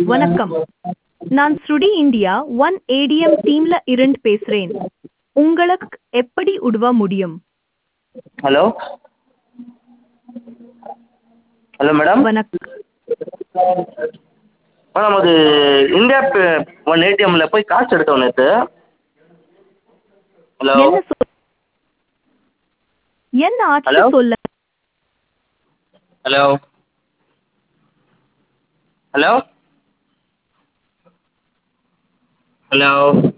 வணக்கம் நான் ஸ்ருடி இந்தியா ஒன் ஏடிஎம் டீம்ல இருந்து பேசுறேன் உங்களுக்கு எப்படி உதவ முடியும் ஹலோ ஹலோ மேடம் வணக்கம் மேடம் அது இந்தியா ஒன் ஏடிஎம்மில் போய் காசு எடுத்தோம் நேற்று ஹலோ என்ன சொல் என்ன ஆச்சு Hello? சொல்ல ஹலோ ஹலோ ஹலோ